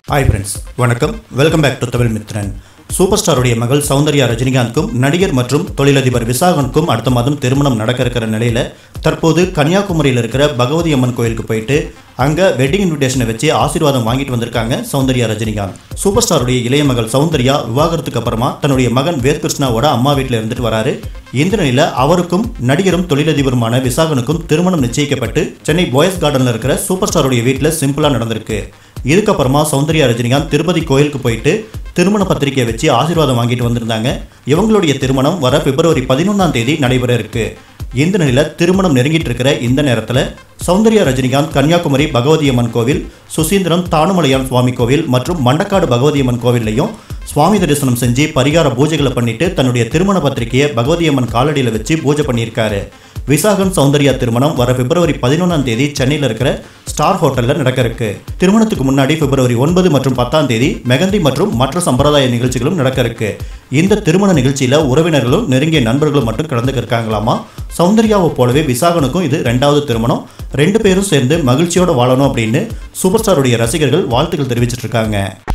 hi friends வணக்கம் welcome back to Tamil Mithran super ஸ்டாருடைய மகள் சௌந்தர்யா ரஜினிகாந்த்க்கும் நடிகர் மற்றும் தொழிலதிபர் விசாகனுக்கும் அடுத்த மாதம் திருமணம் நடக்க இருக்கிற நிலையில் தற்போது கன்னியாகுமரியில் இருக்கிற பகவதி அம்மன் கோயிலுக்கு போயிட்டு அங்கே வெட்டிங் இன்விடேஷனை வச்சு ஆசீர்வாதம் வாங்கிட்டு வந்திருக்காங்க சௌந்தர்யா ரஜினிகாந்த் சூப்பர் ஸ்டாருடைய இளைய மகள் சௌந்தர்யா விவாகரத்துக்கு அப்புறமா தன்னுடைய மகன் வேத் கிருஷ்ணாவோட அம்மா வீட்டில் இருந்துட்டு வராரு இந்த நிலையில் அவருக்கும் நடிகரும் தொழிலதிபருமான விசாகனுக்கும் திருமணம் நிச்சயிக்கப்பட்டு சென்னை பாய்ஸ் கார்டனில் இருக்கிற சூப்பர் ஸ்டாருடைய வீட்டில் சிம்பிளாக நடந்திருக்கு இதுக்கப்புறமா சௌந்தர்யா ரஜினிகாந்த் திருப்பதி கோயிலுக்கு போயிட்டு திருமண பத்திரிக்கையை வச்சு ஆசீர்வாதம் வாங்கிட்டு வந்திருந்தாங்க இவங்களுடைய திருமணம் வர பிப்ரவரி பதினொன்றாம் தேதி நடைபெற இருக்கு இந்த நிலையில் திருமணம் நெருங்கிட்டு இருக்கிற இந்த நேரத்தில் சௌந்தர்யா ரஜினிகாந்த் கன்னியாகுமரி பகவதி அம்மன் கோவில் சுசீந்திரம் தானுமலையான் சுவாமி கோவில் மற்றும் மண்டக்காடு பகவதி அம்மன் கோவில்லையும் சுவாமி தரிசனம் செஞ்சு பரிகார பூஜைகளை பண்ணிட்டு தன்னுடைய திருமண பத்திரிக்கையை பகவதி அம்மன் காலடியில் வச்சு பூஜை பண்ணியிருக்காரு விசாகன் சௌந்தர்யா திருமணம் வர பிப்ரவரி பதினொன்றாம் தேதி சென்னையில் இருக்கிற ஸ்டார் ஹோட்டலில் நடக்க இருக்கு திருமணத்துக்கு முன்னாடி பிப்ரவரி ஒன்பது மற்றும் பத்தாம் தேதி மெகந்தி மற்றும் மற்ற சம்பிரதாய நிகழ்ச்சிகளும் நடக்க இருக்கு இந்த திருமண நிகழ்ச்சியில் உறவினர்களும் நெருங்கிய நண்பர்களும் மட்டும் கலந்துக்க இருக்காங்களாமா சௌந்தர்யாவை போலவே விசாகனுக்கும் இது ரெண்டாவது திருமணம் ரெண்டு பேரும் சேர்ந்து மகிழ்ச்சியோட வாழணும் அப்படின்னு சூப்பர் ஸ்டாருடைய ரசிகர்கள் வாழ்த்துக்கள் தெரிவிச்சிட்டு இருக்காங்க